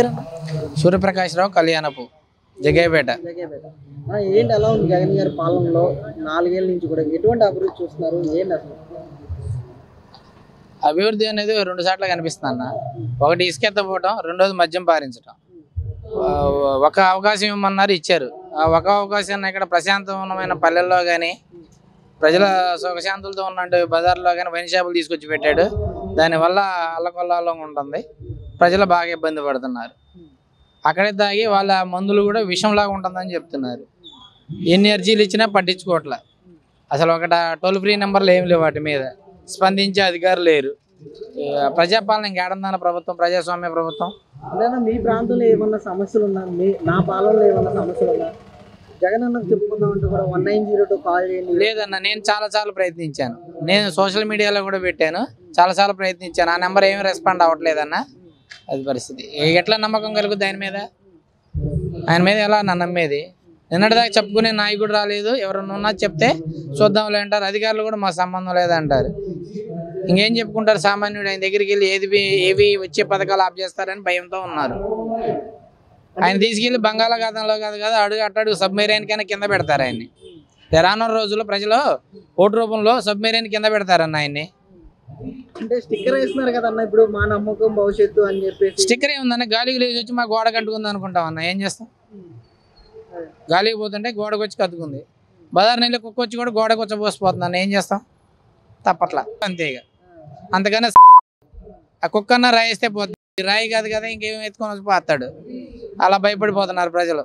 సూర్యప్రకాశ్రావు కళ్యాణపు జగ్గయ్యపేట జగేపేట ఆ, ఏంటి ఎలా ఉంది జగన్ గారి పాలనలో నాలుగేళ్ల నుంచి కూడా ఎటువంటి అభివృద్ధి చూస్తున్నారు ఏంటి అసలు అభివృద్ధి అనేది రెండు సార్లు కనిపిస్తుంది అన్న ఒకటి ఇసుక ఎత్తపోవటం రెండోది మద్యం పారించడం ఆ, ఒక అవకాశం ఇవ్వమన్నారు ఇచ్చారు ఆ ఒక అవకాశాన్ని ఇక్కడ ప్రశాంతమైన పల్లెల్లో కానీ ప్రజల సుఖశాంతులతో ఉన్నట్టు బజార్లో కానీ వైన్ షాపులు తీసుకొచ్చి పెట్టాడు దానివల్ల అల్లకొల్లాలో ఉంటుంది ప్రజలు బాగా ఇబ్బంది పడుతున్నారు అక్కడే తాగి వాళ్ళ మందులు కూడా విషంలాగా ఉంటుందని చెప్తున్నారు ఎన్ని అర్జీలు ఇచ్చినా పట్టించుకోవట్లే అసలు ఒకట టోల్ ఫ్రీ నెంబర్లు ఏం లేవు వాటి మీద స్పందించే అధికారులు లేరు ఈ ప్రజాపాలన ఇంకేడుందన్న ప్రభుత్వం ప్రజాస్వామ్య ప్రభుత్వం అంటే మీ ప్రాంతంలో ఏమన్నా సమస్యలు ఉన్నా మీ నా పాలనలో ఏమన్నా సమస్యలు ఉన్నా జగన్ అన్నకు చెప్పుకుందాం అంటే కూడా one nine zero two call చేయండి లేదన్న నేను చాలా చాలా ప్రయత్నించాను నేను సోషల్ మీడియాలో కూడా పెట్టాను చాలా చాలా ప్రయత్నించాను ఆ నెంబర్ ఏమీ రెస్పాండ్ అవ్వట్లేదన్న అది పరిస్థితి ఏ- ఎట్లా నమ్మకం కలుగుద్ది ఆయన మీద ఆయన మీద ఎలా నా నమ్మేది నిన్నటిదాకా చెప్పుకునే నాయకుడు రాలేదు ఎవరన్నా ఉన్నా చెప్తే చూద్దాంలే అంటారు అధికారులు కూడా మా సంబంధం లేదంటారు ఇంకేం చెప్పుకుంటారు సామాన్యుడు ఆయన దగ్గరికి వెళ్ళి ఏది బి- ఏవి వచ్చే పథకాలు ఆప్ చేస్తారని భయంతో ఉన్నారు ఆయన తీసుకెళ్లి బంగాళాఖాతంలో కాదు కదా అడుగు అట్టడుగు సబ్మెరైన్ కన్నా కింద పెడతారు ఆయన్ని రానున్న రోజుల్లో ప్రజలు ఓటు రూపంలో సబ్మెరైన్ కింద పెడతారన్న ఆయన్ని అంటే స్టిక్కర్ వేస్తున్నారు కదన్న ఇప్పుడు మా నమ్మకం భవిష్యత్తు అని చెప్పేసి స్టిక్కర్ ఏముందన్న గాలికి లేచి వచ్చి మా గోడ కట్టుకుంది అనుకుంటాం అన్న ఏం చేస్తాం గాలికి పోతుంటే గోడకు వచ్చి కట్టుకుంది బజార్ నీళ్ళు కుక్క వచ్చి కూడా గోడకు వచ్చి పోసిపోతుంది అన్న ఏం చేస్తాం తప్పట్లా అంతే ఇక అంతకన్నా ఆ కుక్కన్న రాయిస్తే పోతుంది రాయి కాదు కదా ఇంకేం ఎత్తుకొని వచ్చి పోతాడు అలా భయపడిపోతున్నారు ప్రజలు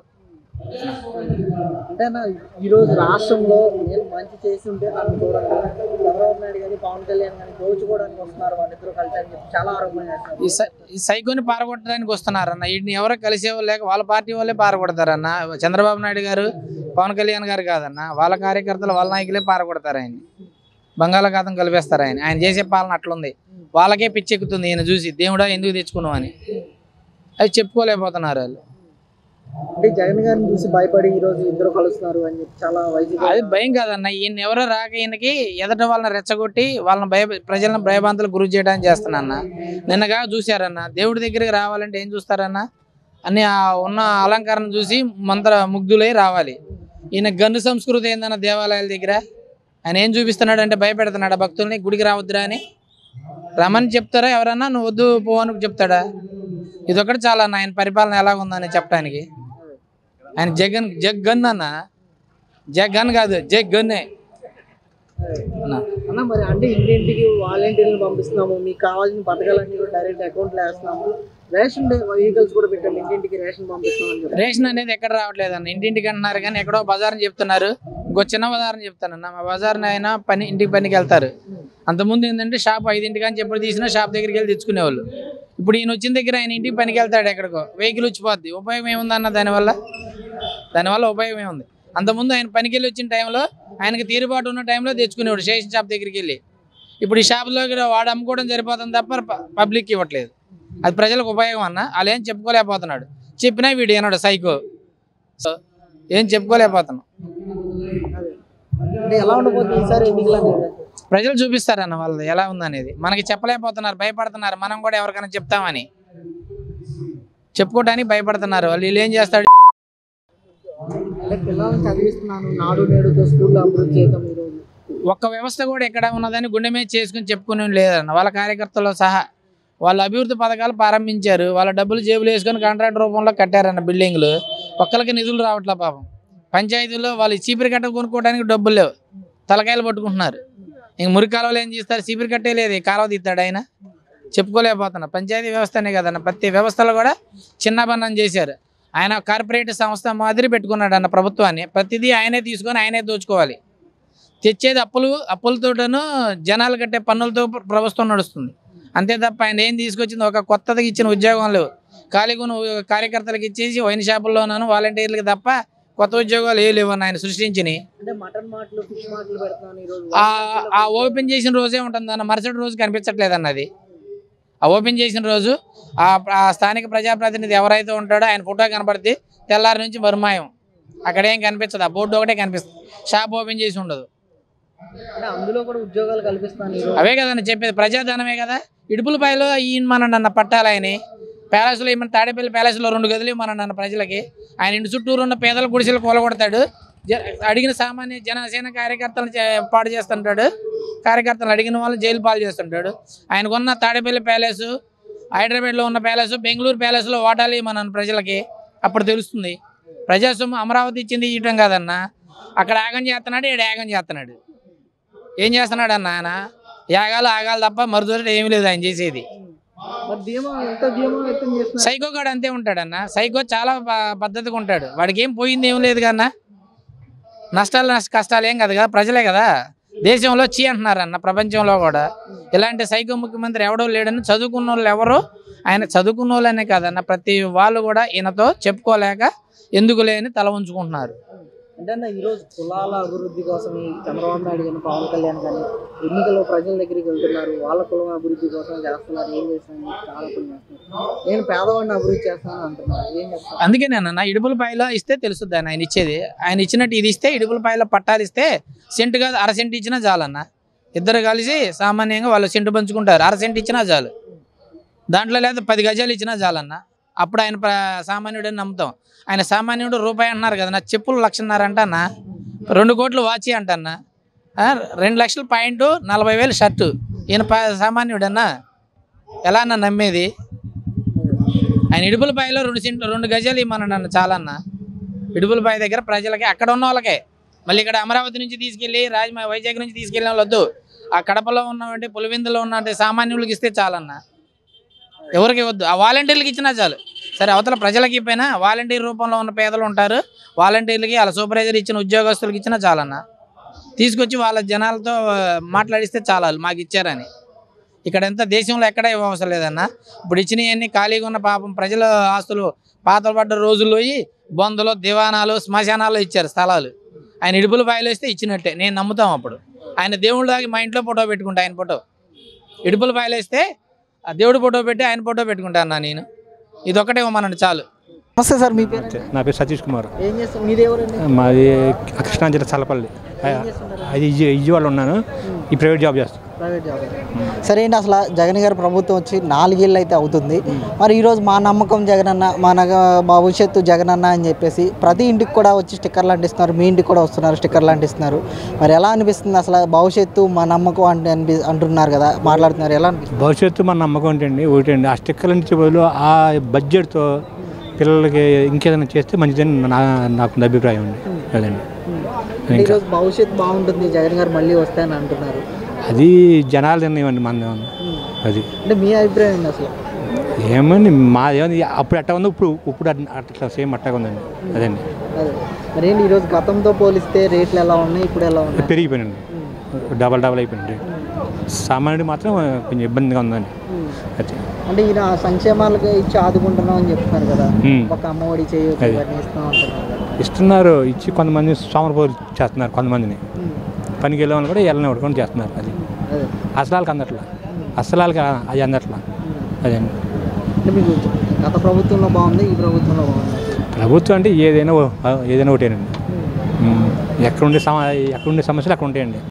అంటే అన్న ఈ రోజు రాష్ట్రంలో నేను మంచి చేసి ఉంటే నన్ను చూడండి చంద్రబాబు నాయుడు కానీ పవన్ కళ్యాణ్ కానీ దోచుకోవడానికి వస్తున్నారు వాళ్ళిద్దరూ కలిసి అని చెప్పి చాలా ఆరోపణలు చేస్తున్నారు ఈ సై- ఈ సైకోని పారగొట్టడానికి వస్తున్నారన్న వీటిని ఎవరో కలిసే వాళ్ళు లేక వాళ్ళ పార్టీ వాళ్ళే పారగొడతారన్న చంద్రబాబు నాయుడు గారు పవన్ కళ్యాణ్ గారు కాదన్న వాళ్ళ కార్యకర్తలు వాళ్ళ నాయకులే పారగొడతారు ఆయన బంగాళాఖాతం కలిపేస్తారు ఆయన ఆయన చేసే పాలన అట్లుంది వాళ్ళకే పిచ్చెక్కుతుంది ఈయన చూసి దేవుడా ఎందుకు తెచ్చుకున్నావు అని అది చెప్పుకోలేకపోతున్నారు వాళ్ళు అంటే జగన్ గారిని చూసి భయపడి ఈ రోజు ఇద్దరు కలుస్తున్నారు అని చెప్పి చాలా వైసీపీ అది భయం కాదన్న ఈయన ఎవరో రాక ఈయనకి ఎదట వాళ్ళని రెచ్చగొట్టి వాళ్ళని భయ ప్రజలను భయభాంతులకు గురి చేయడానికి చేస్తున్నాన్న నిన్నగా చూశారన్న దేవుడి దగ్గరికి రావాలంటే ఏం చూస్తారన్న అన్ని ఆ ఉన్న అలంకరణ చూసి మంత్ర ముగ్ధులై రావాలి ఈయన గన్ను సంస్కృతి ఏందన్న దేవాలయాల దగ్గర ఆయన ఏం చూపిస్తున్నాడు అంటే భయపెడుతున్నాడు భక్తుల్ని గుడికి రావద్దురా అని రమని చెప్తారా ఎవరన్నా నువ్వు వద్దు పో అని చెప్తాడా ఇదొకటి చాలా అన్న ఆయన పరిపాలన ఎలా ఉందని చెప్పడానికి ఆయన జగన్ జగన్ అన్న జగన్ కాదు జగన్నే అన్న అన్న మరి అంటే ఇంటింటికి వాలంటీర్లు పంపిస్తున్నాము మీకు కావాల్సిన పథకాలన్నీ కూడా డైరెక్ట్ అకౌంట్లో వేస్తున్నాము రేషన్ వెహికల్స్ కూడా పెట్టండి ఇంటింటికి రేషన్ పంపిస్తున్నాం అని చెప్పి రేషన్ అనేది ఎక్కడ రావట్లేదు అన్న ఇంటింటికి అంటున్నారు కానీ ఎక్కడో బజార్ని చెప్తున్నారు ఇంకో చిన్న బజార్ని చెప్తానన్న మా బజార్ని అయినా పని ఇంటికి పనికి వెళ్తారు అంతకుముందు ఏంటంటే షాప్ ఐదింటికి అని ఎప్పుడు తీసినా షాప్ దగ్గరికి వెళ్ళి తెచ్చుకునేవాళ్ళు ఇప్పుడు ఈయన వచ్చిన దగ్గర ఆయన ఇంటికి పనికి వెళ్తాడు ఎక్కడికో వెహికల్ వచ్చిపోద్ది ఉపయోగం ఏముందన్న దానివల్ల దానివల్ల ఉపయోగం ఏముంది అంతకుముందు ఆయన పనికి వెళ్ళి వచ్చిన టైంలో ఆయనకి తీరుబాటు ఉన్న టైంలో తెచ్చుకునేవాడు స్టేషన్ షాప్ దగ్గరికి వెళ్ళి ఇప్పుడు ఈ షాపులో వాడు అమ్ముకోవడం సరిపోతుంది తప్ప ప- పబ్లిక్కి ఇవ్వట్లేదు అది ప్రజలకు ఉపయోగం అన్న వాళ్ళు ఏం చెప్పుకోలేకపోతున్నాడు చెప్పినా వీడు ఏనాడు సైకో సో ఏం చెప్పుకోలేకపోతున్నాం అంటే ఎలా ఉండబోతుంది ఈసారి ఎన్నికలు అనేది ప్రజలు చూపిస్తారన్న వాళ్ళది ఎలా ఉందనేది మనకి చెప్పలేకపోతున్నారు భయపడుతున్నారు మనం కూడా ఎవరికైనా చెప్తామని చెప్పుకోవడానికి భయపడుతున్నారు వాళ్ళు వీళ్ళు ఏం చేస్తాడు అంటే పిల్లల్ని చదివిస్తున్నాను నాడు నేడుతో స్కూల్లో అభివృద్ధి చేద్దాం ఈరోజు ఒక్క వ్యవస్థ కూడా ఎక్కడ ఉన్నదని గుండె మీద చేసుకుని చెప్పుకుని లేదన్న వాళ్ళ కార్యకర్తలు సహా వాళ్ళ అభివృద్ధి పథకాలు ప్రారంభించారు వాళ్ళ డబ్బులు జేబులు వేసుకొని కాంట్రాక్ట్ రూపంలో కట్టారన్న బిల్డింగ్లు ఒక్కరికి నిధులు రావట్లే పాపం పంచాయతీలో వాళ్ళు చీపిరి కట్ట కొనుక్కోవడానికి డబ్బులు లేవు తలకాయలు పట్టుకుంటున్నారు ఇంక మురికి కాలువలు ఏం చేస్తారు చీపిరి కట్టే లేదు ఈ కాలువ తీస్తాడు ఆయన చెప్పుకోలేకపోతున్నా పంచాయతీ వ్యవస్థనే కదన్న ప్రతి వ్యవస్థలో కూడా చిన్నబన్నం చేశారు ఆయన కార్పొరేట్ సంస్థ మాదిరి పెట్టుకున్నాడు అన్న ప్రభుత్వాన్ని ప్రతిదీ ఆయనే తీసుకొని ఆయనే దోచుకోవాలి తెచ్చేది అప్పులు అప్పులతోటను జనాలు కట్టే పన్నులతో ప్ర- ప్రభుత్వం నడుస్తుంది అంతే తప్ప ఆయన ఏం తీసుకొచ్చింది ఒక కొత్తగా ఇచ్చిన ఉద్యోగం లేవు ఖాళీగా ఉన్న కార్యకర్తలకు ఇచ్చేసి వైన్ షాపుల్లోనూ వాలంటీర్లకి తప్ప కొత్త ఉద్యోగాలు ఏ లేవు ఆయన సృష్టించినాయి అంటే మటన్ మాటలు ఫిష్ మాటలు పెడుతున్నాను ఈరోజు ఆ- ఆ ఓపెన్ చేసిన రోజే ఉంటుంది అన్న మరుసటి రోజు కనిపించట్లేదు అన్నది ఆ ఓపెన్ చేసిన రోజు ఆ ఆ స్థానిక ప్రజాప్రతినిధి ఎవరైతే ఉంటాడో ఆయన ఫోటో కనపడితే తెల్లారి నుంచి మరుమాయం అక్కడేం కనిపించదు ఆ బోర్డు ఒకటే కనిపిస్తుంది షాప్ ఓపెన్ చేసి ఉండదు అంటే అందులో కూడా ఉద్యోగాలు కల్పిస్తున్నాను ఈరోజు అవే కదన్న చెప్పేది ప్రజాధనమే కదా ఇడుపులపాయలో ఈయన మన నన్న పట్టాలు ఆయన ప్యాలెస్లో ఏమైనా తాడేపల్లి ప్యాలెస్లో రెండు గదులు ఇవ్వమన్నాడు అన్న ప్రజలకి ఆయన ఇంటి చుట్టూరు ఉన్న పేదల గుడిసెలు కూలగొడతాడు జ- అడిగిన సామాన్య జనసేన కార్యకర్తలను చే- పాడు చేస్తుంటాడు కార్యకర్తలు అడిగిన వాళ్ళు జైలు పాలు చేస్తుంటాడు ఆయనకున్న తాడేపల్లి ప్యాలెస్ హైదరాబాద్లో ఉన్న ప్యాలెస్ బెంగళూరు ప్యాలెస్లో వాటాలు ఇవ్వమన్నాను ప్రజలకి అప్పుడు తెలుస్తుంది ప్రజాస్వామ్యం అమరావతి ఇచ్చింది ఇవ్వటం కాదన్న అక్కడ యాగం చేస్తున్నాడు ఈడ యాగం చేస్తున్నాడు ఏం చేస్తున్నాడు అన్న ఆయన యాగాలు ఆగాలు తప్ప మరుదొరటి ఏమీ లేదు ఆయన చేసేది మరి ధీమా ఎంత ధీమా వ్యక్తం చేస్తున్నారు సైకో గాడు అంతే ఉంటాడన్న సైకో చాలా ప- పద్ధతిగా ఉంటాడు వాడికి ఏం పోయింది ఏం లేదు కన్నా నష్టాలు నష్ట కష్టాలు ఏం కాదు కదా ప్రజలే కదా దేశంలో చీ అంటున్నారన్న ప్రపంచంలో కూడా ఇలాంటి సైకో ముఖ్యమంత్రి ఎవడో లేడని చదువుకున్న వాళ్ళు ఎవరు ఆయన చదువుకున్న వాళ్ళనే కాదన్న ప్రతి వాళ్ళు కూడా ఈయనతో చెప్పుకోలేక ఎందుకు లేని తల ఉంచుకుంటున్నారు అంటే అన్న ఈరోజు కులాల అభివృద్ధి కోసం ఈ చంద్రబాబు నాయుడు కానీ పవన్ కళ్యాణ్ కానీ ఎన్నికల్లో ప్రజల దగ్గరికి వెళ్తున్నారు వాళ్ళ కులం అభివృద్ధి కోసం చేస్తున్నారు ఏం చేస్తున్నారు చాలా పని చేస్తున్నారు నేను పేదవాడిని అభివృద్ధి చేస్తానని అంటున్నారు ఏం చెప్తాను అందుకే నేను ఇడుపులపాయలో ఇస్తే తెలుస్తుంది ఆయన ఇచ్చేది ఆయన ఇచ్చినట్టు ఇది ఇస్తే ఇడుపులపాయలో పట్టాలు ఇస్తే సెంటు కాదు అర సెంటు ఇచ్చినా చాలన్న ఇద్దరు కలిసి సామాన్యంగా వాళ్ళు సెంటు పంచుకుంటారు అర సెంటు ఇచ్చినా చాలు దాంట్లో లేదా పది గజాలు ఇచ్చినా చాలన్న అప్పుడు ఆయన ప్ర- సామాన్యుడు అని నమ్ముతాం ఆయన సామాన్యుడు రూపాయి అంటున్నారు కదా నా చెప్పులు లక్షన్నర అంటన్నా రెండు కోట్లు వాచి అంటన్నా ఆ, రెండు లక్షల పాయింట్ నలభై వేలు షర్టు ఈయన ప- సామాన్యుడన్నా ఎలా అన్న నమ్మేది ఆయన ఇడుపులపాయలో రెండు సెంట్లు రెండు గజాలు ఇమ్మన్నాడు అన్న చాలన్న ఇడుపులపాయ దగ్గర ప్రజలకి అక్కడ ఉన్న వాళ్ళకే మళ్ళీ ఇక్కడ అమరావతి నుంచి తీసుకెళ్ళి రాజమ వైజాగ్ నుంచి తీసుకెళ్ళిన వాళ్ళు వద్దు ఆ కడపలో ఉన్నవంటే పులివెందులో ఉన్న సామాన్యులకి ఇస్తే చాలన్న ఎవరికి వద్దు ఆ వాలంటీర్లకి ఇచ్చినా చాలు సరే అవతల ప్రజలకి ఇపోయినా వాలంటీర్ రూపంలో ఉన్న పేదలు ఉంటారు వాలంటీర్లకి వాళ్ళ సూపర్వైజర్ ఇచ్చిన ఉద్యోగస్తులకి ఇచ్చినా చాలన్న తీసుకొచ్చి వాళ్ళ జనాలతో ఆ, మాట్లాడిస్తే చాలు మాకు ఇచ్చారని ఇక్కడ ఎంత దేశంలో ఎక్కడ ఇవ్వవసరం లేదన్న ఇప్పుడు ఇచ్చినవన్నీ ఖాళీగా ఉన్న పాపం ప్రజల ఆస్తులు పాతలు పడ్డ రోజుల్లో పోయి బొందలు దివానాలు శ్మశానాలు ఇచ్చారు స్థలాలు ఆయన ఇడుపుల బాయిలు వేస్తే ఇచ్చినట్టే నేను నమ్ముతాం అప్పుడు ఆయన దేవుళ్ళ దాకా మా ఇంట్లో ఫోటో పెట్టుకుంటా ఆయన ఫోటో ఇడుపుల బాయిలు వేస్తే ఆ దేవుడి ఫోటో పెట్టి ఆయన ఫోటో పెట్టుకుంటా అన్న నేను ఇది ఒకటే ఇవ్వమనండి చాలు నమస్తే సార్ మీ పేరు అంతే. నా పేరు సతీష్ కుమార్ ఏం చేస్తారు మీది ఎవరండి మాది కృష్ణా జిల్లా చల్లపల్లి ఏం చేస్తుంటారు అది ఇజ్జి విజయవాడ ఉన్నాను ఈ ప్రైవేట్ జాబ్ చేస్తాను ప్రైవేట్ జాబ్ సరే ఏంటి అసలు జగన్ గారి ప్రభుత్వం వచ్చి నాలుగేళ్ళు అయితే అవుతుంది మరి ఈరోజు మా నమ్మకం జగన్ అన్న మా నగ భవిష్యత్తు జగన్ అన్న అని చెప్పేసి ప్రతి ఇంటికి కూడా వచ్చి స్టిక్కర్లు అంటిస్తున్నారు మీ ఇంటికి కూడా వస్తున్నారు స్టిక్కర్లు అంటిస్తున్నారు మరి ఎలా అనిపిస్తుంది అసలు భవిష్యత్తు మా నమ్మకం అంటే అనిపి అంటున్నారు కదా మాట్లాడుతున్నారు ఎలా అనిపిస్తుంది భవిష్యత్తు మన నమ్మకం ఏంటండి ఒకటండి ఆ స్టిక్కర్లు నుంచి బదులు ఆ బడ్జెట్తో పిల్లలకి ఇంకేదైనా చేస్తే మంచిదని నా నాకు అభిప్రాయం అండి అదండి అంటే ఈరోజు భవిష్యత్తు బాగుంటుంది జగన్ గారు మళ్ళీ వస్తాయని అంటున్నారు అది జనాల నిర్ణయం అండి మన అది అంటే మీ అభిప్రాయం ఏంటి అసలు ఏమండి మా ఏమంది అప్పుడు ఎట్ట ఉందో ఇప్పుడు ఇప్పుడు అట్- అట్లా సేమ్ అట్టగా ఉందండి అదండి అదే మరి ఏంటి ఈరోజు గతంతో పోలిస్తే రేట్లు ఎలా ఉన్నాయి ఇప్పుడు ఎలా ఉన్నాయి పెరిగిపోయినండి డబల్ డబల్ అయిపోయింది సామాన్యుడు మాత్రం కొంచెం ఇబ్బందిగా ఉందండి ఉమ్. అది అంటే ఈయన సంక్షేమాలకు ఇచ్చి ఆదుకుంటున్నాం అని చెప్తున్నారు కదా ఉమ్. ఒక అమ్మఒడి చేయొచ్చు అదే. ఇవన్నీ ఇస్తాం అంటున్నారు కదా ఇస్తున్నారు ఇచ్చి కొంతమంది సోమరపోరు చేస్తున్నారు కొంతమందిని ఉమ్. పనికి వెళ్ళే వాళ్ళు కూడా వెళ్ళని పడుకొని చేస్తున్నారు అది అదే అసలు వాళ్ళకి అందట్లా అసలు వాళ్ళకి అది అందట్లా ఉమ్. అదండి అంటే మీకు గత ప్రభుత్వంలో బాగుంది ఈ ప్రభుత్వంలో బాగుంది ప్రభుత్వం అంటే ఏదైనా ఓ- ఏదైనా ఒకటేనండి ఉమ్. ఉమ్. ఎక్కడుండే సమ ఎక్కడుండే సమస్యలు అక్కడ ఉంటాయండి